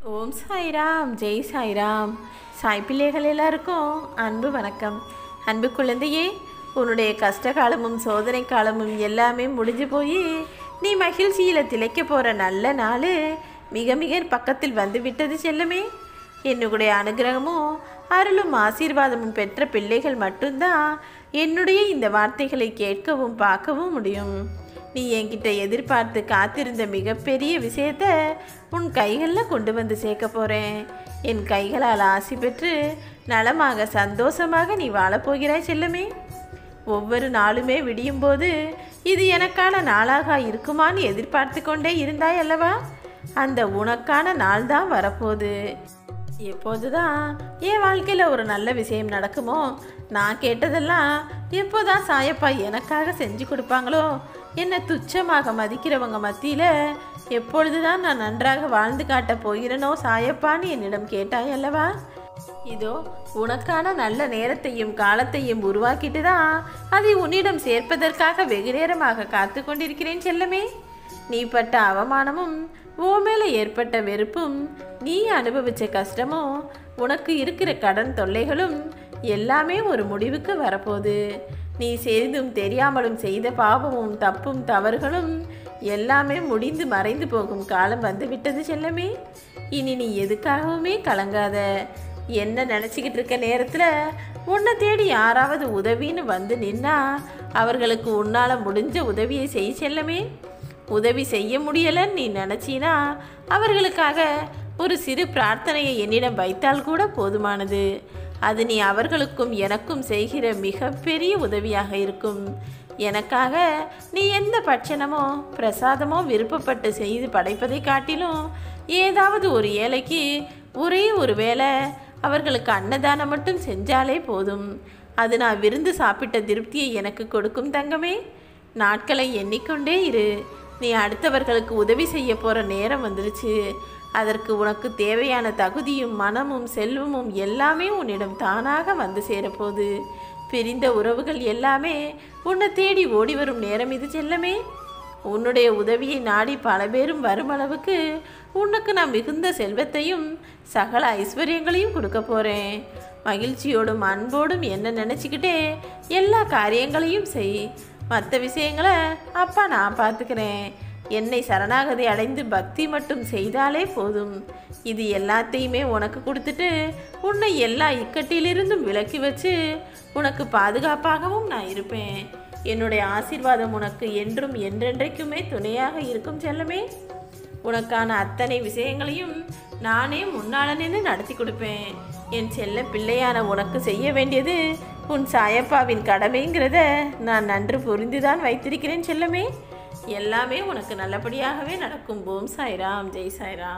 ஓம் சாய்ராம் ஜெய் சாய்ராம் சாய் பிள்ளைகள் எல்லாருக்கும் அன்பு வணக்கம் அன்பு குழந்தையே உன்னுடைய கஷ்ட காலமும் சோதனை காலமும் எல்லாமே முடிஞ்சு போய் நீ மகிழ்ச்சியில் திளைக்க போகிற நல்ல நாள் மிக மிக பக்கத்தில் வந்து விட்டது செல்லமே என்னுடைய அனுகிரகமும் அருளும் ஆசீர்வாதமும் பெற்ற பிள்ளைகள் மட்டும்தான் என்னுடைய இந்த வார்த்தைகளை கேட்கவும் பார்க்கவும் முடியும் நீ என்கிட்ட எதிர்பார்த்து காத்திருந்த மிகப்பெரிய விஷயத்த உன் கைகளில் கொண்டு வந்து சேர்க்க போகிறேன் என் கைகளால் ஆசி பெற்று நலமாக சந்தோஷமாக நீ வாழப்போகிறாய் செல்லமே ஒவ்வொரு நாளுமே விடியும் போது இது எனக்கான நாளாக இருக்குமான்னு எதிர்பார்த்து கொண்டே இருந்தாய் அல்லவா அந்த உனக்கான நாள் தான் வரப்போகுது எப்போதுதான் என் வாழ்க்கையில் ஒரு நல்ல விஷயம் நடக்குமோ நான் கேட்டதெல்லாம் எப்போதான் சாயப்பா எனக்காக செஞ்சு கொடுப்பாங்களோ என்னை துச்சமாக மதிக்கிறவங்க மத்தியில் எப்பொழுதுதான் நான் நன்றாக வாழ்ந்து காட்டப் போகிறேனோ சாயப்பான்னு என்னிடம் கேட்டாய் அல்லவா இதோ உனக்கான நல்ல நேரத்தையும் காலத்தையும் உருவாக்கிட்டு தான் அதை உன்னிடம் சேர்ப்பதற்காக வெகு நேரமாக காத்து கொண்டிருக்கிறேன் செல்லமே நீ பட்ட அவமானமும் ஓ மேலே ஏற்பட்ட வெறுப்பும் நீ அனுபவிச்ச கஷ்டமும் உனக்கு இருக்கிற கடன் தொல்லைகளும் எல்லாமே ஒரு முடிவுக்கு வரப்போகுது நீ செய்தும் தெரியாமலும் செய்த பாவமும் தப்பும் தவறுகளும் எல்லாமே முடிந்து மறைந்து போகும் காலம் வந்துவிட்டது செல்லமே இனி நீ எதுக்காகவுமே கலங்காத என்ன நினச்சிக்கிட்டு இருக்க நேரத்தில் உன்னை தேடி யாராவது உதவின்னு வந்து நின்னா அவர்களுக்கு உன்னால் முடிஞ்ச உதவியை செய் செல்லமே உதவி செய்ய முடியலன்னு நீ நினச்சினா அவர்களுக்காக ஒரு சிறு பிரார்த்தனையை என்னிடம் வைத்தால் கூட போதுமானது அது நீ அவர்களுக்கும் எனக்கும் செய்கிற மிகப்பெரிய உதவியாக இருக்கும் எனக்காக நீ எந்த பட்சணமோ பிரசாதமோ விருப்பப்பட்டு செய்து படைப்பதை காட்டிலும் ஏதாவது ஒரு ஏழைக்கு ஒரே ஒரு வேளை அவர்களுக்கு அன்னதானம் மட்டும் செஞ்சாலே போதும் அது நான் விருந்து சாப்பிட்ட திருப்தியை எனக்கு கொடுக்கும் தங்கமே நாட்களை எண்ணிக்கொண்டே இரு நீ அடுத்தவர்களுக்கு உதவி செய்ய போகிற நேரம் வந்துருச்சு அதற்கு உனக்கு தேவையான தகுதியும் மனமும் செல்வமும் எல்லாமே உன்னிடம் தானாக வந்து சேரப்போகுது பிரிந்த உறவுகள் எல்லாமே உன்னை தேடி ஓடி வரும் நேரம் இது செல்லமே உன்னுடைய உதவியை நாடி பல பேரும் வரும் அளவுக்கு உனக்கு நான் மிகுந்த செல்வத்தையும் சகல ஐஸ்வர்யங்களையும் கொடுக்க போகிறேன் மகிழ்ச்சியோடும் அன்போடும் என்ன நினச்சிக்கிட்டே எல்லா காரியங்களையும் செய் மற்ற விஷயங்களை அப்பா நான் பார்த்துக்கிறேன் என்னை சரணாகதி அடைந்து பக்தி மட்டும் செய்தாலே போதும் இது எல்லாத்தையுமே உனக்கு கொடுத்துட்டு உன்னை எல்லா இக்கட்டிலிருந்தும் விலக்கி வச்சு உனக்கு பாதுகாப்பாகவும் நான் இருப்பேன் என்னுடைய ஆசீர்வாதம் உனக்கு என்றும் என்றென்றைக்குமே துணையாக இருக்கும் செல்லமே உனக்கான அத்தனை விஷயங்களையும் நானே முன்னால நின்று நடத்தி கொடுப்பேன் என் செல்ல பிள்ளையான உனக்கு செய்ய வேண்டியது உன் சாயப்பாவின் கடமைங்கிறத நான் நன்று புரிந்துதான் வைத்திருக்கிறேன் செல்லமே எல்லாமே உனக்கு நல்லபடியாகவே நடக்கும் போம் சாய்ராம் ஜெய் சாய்ராம்